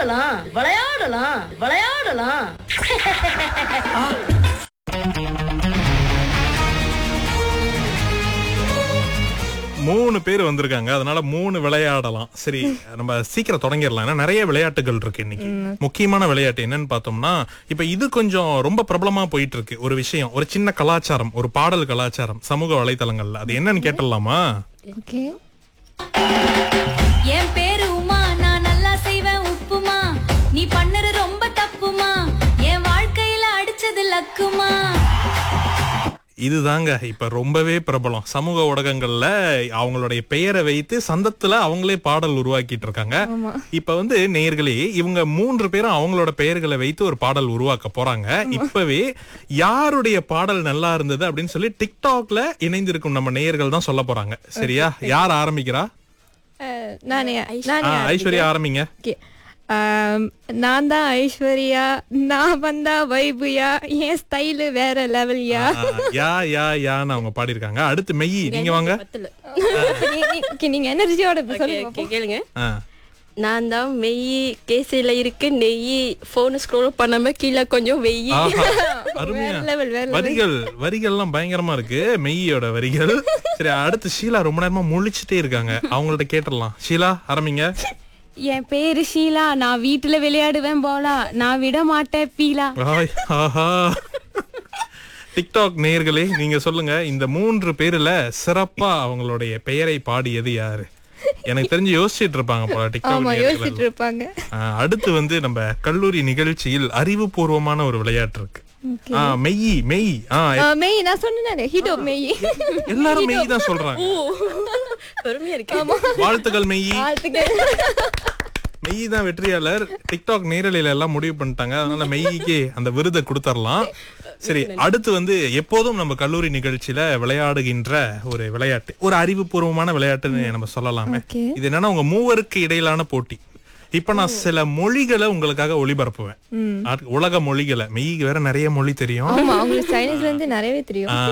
விளையாடலாம் விளையாடலாம் விளையாடலாம் மூணு பேர் வந்திருக்காங்க அதனால மூணு விளையாடலாம் சரி நம்ம சீக்கிரம் தொடங்கிடலாம் ஏன்னா நிறைய விளையாட்டுகள் இருக்கு இன்னைக்கு முக்கியமான விளையாட்டு என்னன்னு பார்த்தோம்னா இப்ப இது கொஞ்சம் ரொம்ப பிரபலமா போயிட்டு இருக்கு ஒரு விஷயம் ஒரு சின்ன கலாச்சாரம் ஒரு பாடல் கலாச்சாரம் சமூக வலைத்தளங்கள்ல அது என்னன்னு கேட்டலாமா ஓகே என் பேரு உமா நான் நல்லா செய்வேன் உப்புமா நீ பண்ணது ரொம்ப தப்புமா என் வாழ்க்கையில அடிச்சது லக்குமா இதுதாங்க இப்ப ரொம்பவே பிரபலம் சமூக ஊடகங்கள்ல அவங்களுடைய பெயரை வைத்து சந்தத்துல அவங்களே பாடல் உருவாக்கிட்டு இருக்காங்க இப்ப வந்து நேயர்களே இவங்க மூன்று பேரும் அவங்களோட பெயர்களை வைத்து ஒரு பாடல் உருவாக்க போறாங்க இப்பவே யாருடைய பாடல் நல்லா இருந்தது அப்படின்னு சொல்லி டிக்டாக்ல இணைந்திருக்கும் நம்ம நேயர்கள் தான் சொல்ல போறாங்க சரியா யார் ஆரம்பிக்கிறா நானே ஆ, நானே ஐஸ்வர்யா ஆரம்பிங்க ஓகே நான் தான் ஐஸ்வர்யா நான் வந்தா வைபுயா என் ஸ்டைலு வேற லெவல்யா ஆ, யா யா யான்னு அவங்க பாடியிருக்காங்க அடுத்து மெய் நீங்க வாங்க பத்துல நீங்க எனர்ஜியோட இப்ப ஓகே சொல்லுங்க ஓகே கேளுங்க ஆ. நான் தான் மெய் கேசையில இருக்கு நெய் போன் ஸ்க்ரோல் பண்ணாம கீழே கொஞ்சம் வெயி ஆஹா, அருமையா வேற level, வேற level. வரிகள் வரிகள்லாம் பயங்கரமா இருக்கு மெய்யோட வரிகள் சரி அடுத்து ஷீலா ரொம்ப நேரமா முழிச்சிட்டே இருக்காங்க அவங்கள்ட்ட கேட்டுடலாம் ஷீலா ஆரம்பிங்க என் பேரு ஷீலா நான் வீட்டுல விளையாடுவேன் போலா நான் விட மாட்டேன் பீலா ஆய், ஆஹா டிக்டாக் நேயர்களே நீங்க சொல்லுங்க இந்த மூன்று பேர்ல சிறப்பா அவங்களுடைய பெயரை பாடியது யாரு எனக்கு தெரிஞ்சு யோசிச்சிட்டு இருப்பாங்க போல டிக்டாக் ஆமா நேயர்கள் யோசிச்சுட்டு எல்லாம். இருப்பாங்க ஆ, அடுத்து வந்து நம்ம கல்லூரி நிகழ்ச்சியில் அறிவுபூர்வமான ஒரு விளையாட்டு இருக்கு ஆ, மெய் மெய் ஆ ஆ, மெய் நான் சொன்னேன் ஹீடோ மெய் எல்லாரும் மெய் தான் சொல்றாங்க பெருமையா இருக்கு வாழ்த்துக்கள் மெய் வாழ்த்துக்கள். மெய் தான் வெற்றியாளர் டிக்டாக் நேரலையில எல்லாம் முடிவு பண்ணிட்டாங்க அதனால மெய்க்கே அந்த விருதை கொடுத்துடலாம் சரி அடுத்து வந்து எப்போதும் நம்ம கல்லூரி நிகழ்ச்சியில விளையாடுகின்ற ஒரு விளையாட்டு ஒரு அறிவுபூர்வமான விளையாட்டுன்னு நம்ம சொல்லலாமே Okay. இது என்னன்னா உங்க மூவருக்கு இடையிலான போட்டி இப்ப நான் சில மொழிகளை உங்களுக்காக ஒளிபரப்புவேன் அது உலக மொழிகளை மெய்க்கு வேற நிறைய மொழி தெரியும் ஆமா அவங்களுக்கு சைனீஸ்ல இருந்து நிறையவே தெரியும் ஆ.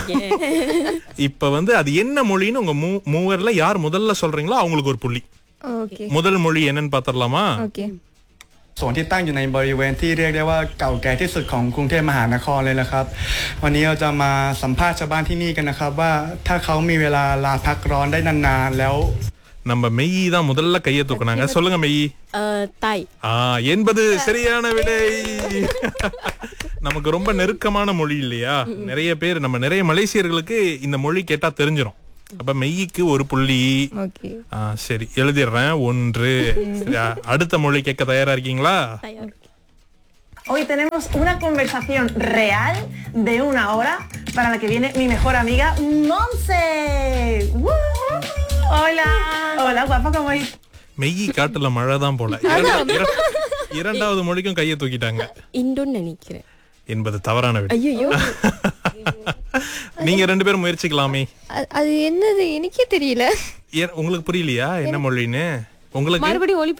இப்ப வந்து அது என்ன மொழின்னு உங்க மூ- மூவர்ல யார் முதல்ல சொல்றீங்களோ அவங்களுக்கு ஒரு புள்ளி ஓகே முதல் மொழி என்னன்னு பாத்திரலாமா ஓகே ส่วนที่ตั้งอยู่ในบริเวณที่เรียกได้ว่าเก่าแก่ที่สุดของกรุงเทพมหานครเลยนะครับ วันนี้เราจะมาสัมภาษณ์ชาวบ้านที่นี่กันนะครับ ว่าถ้าเขามีเวลาลาพักร้อนได้นานๆแล้ว நம்ம மெய் தான் முதல்ல கையை தூக்குனாங்க சொல்லுங்க மெய் அஹ், தாய் ஆ என்பது சரியான விடை நமக்கு ரொம்ப நெருக்கமான மொழி இல்லையா நிறைய பேர் நம்ம நிறைய மலேசியர்களுக்கு இந்த மொழி கேட்டா தெரிஞ்சிரும் அப்ப மெய்க்கு ஒரு புள்ளி ஓகே ஆ, சரி எழுதிடுறேன் ஒன்று சரியா? அடுத்த மொழி கேட்க தயாரா இருக்கீங்களா தயார் Hoy tenemos una conversación real de una hora para la que viene mi mejor amiga Monse. ¡Woo! Hola. Hola, guapa, ¿cómo estás? மெய் காட்டுல மழை தான் போல இரண்டா- இர- இரண்டாவது மொழிக்கும் கையை தூக்கிட்டாங்க இந்துன்னு நினைக்கிறேன் என்பது தவறான விடை ஐயோ நீங்க ரெண்டு பேரும் முயற்சிக்கலாமே அ- அது என்னது எனக்கே தெரியல ஏன் உங்களுக்கு புரியலையா என்ன மொழின்னு உங்களுக்கு மறுபடியும் ஒளி